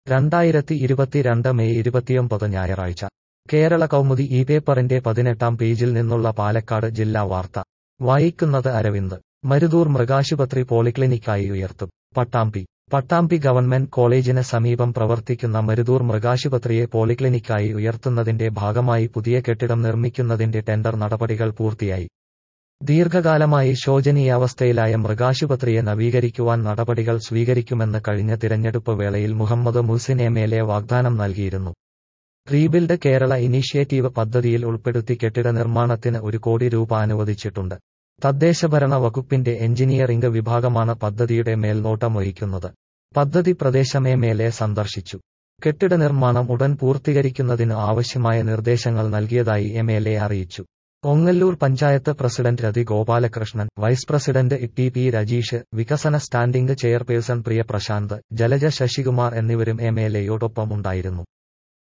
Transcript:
രണ്ടായിരത്തി ഇരുപത്തിരണ്ട് മെയ് ഇരുപത്തിയൊമ്പത് ഞായറാഴ്ച കേരള കൗമുദി ഈ പേപ്പറിന്റെ പതിനെട്ടാം പേജിൽ നിന്നുള്ള പാലക്കാട് ജില്ലാ വാർത്ത വായിക്കുന്നത് അരവിന്ദ് മരുതൂർ മൃഗാശുപത്രി പോളിക്ലിനിക്കായി ഉയർത്തും പട്ടാമ്പി പട്ടാമ്പി ഗവൺമെന്റ് കോളേജിന് സമീപം പ്രവർത്തിക്കുന്ന മരുതൂർ മൃഗാശുപത്രിയെ പോളിക്ലിനിക്കായി ഉയർത്തുന്നതിന്റെ ഭാഗമായി പുതിയ കെട്ടിടം നിർമ്മിക്കുന്നതിന്റെ ടെൻഡർ നടപടികൾ പൂർത്തിയായി ദീർഘകാലമായി ശോചനീയാവസ്ഥയിലായ മൃഗാശുപത്രിയെ നവീകരിക്കുവാൻ നടപടികൾ സ്വീകരിക്കുമെന്ന് കഴിഞ്ഞ തിരഞ്ഞെടുപ്പ് വേളയിൽ Muhammad Muhsin M L A വാഗ്ദാനം നൽകിയിരുന്നു റീബിൽഡ് കേരള ഇനീഷ്യേറ്റീവ് പദ്ധതിയിൽ ഉൾപ്പെടുത്തി കെട്ടിട നിർമ്മാണത്തിന് ഒരു കോടി രൂപ അനുവദിച്ചിട്ടുണ്ട് തദ്ദേശഭരണ വകുപ്പിന്റെ എഞ്ചിനീയറിംഗ് വിഭാഗമാണ് പദ്ധതിയുടെ മേൽനോട്ടം വഹിക്കുന്നത് പദ്ധതി പ്രദേശം എം എൽ എ സന്ദർശിച്ചു കെട്ടിട നിർമ്മാണം ഉടൻ പൂർത്തീകരിക്കുന്നതിന് ആവശ്യമായ നിർദ്ദേശങ്ങൾ നൽകിയതായി എം എൽ എ അറിയിച്ചു Ongallur panchayat president Rathi Gopalakrishnan vice president T P Rajeesh വികസന സ്റ്റാൻഡിംഗ് ചെയർപേഴ്സൺ പ്രിയ പ്രശാന്ത് ജലജ ശശികുമാർ എന്നിവരും എം എൽ എയോടൊപ്പം ഉണ്ടായിരുന്നു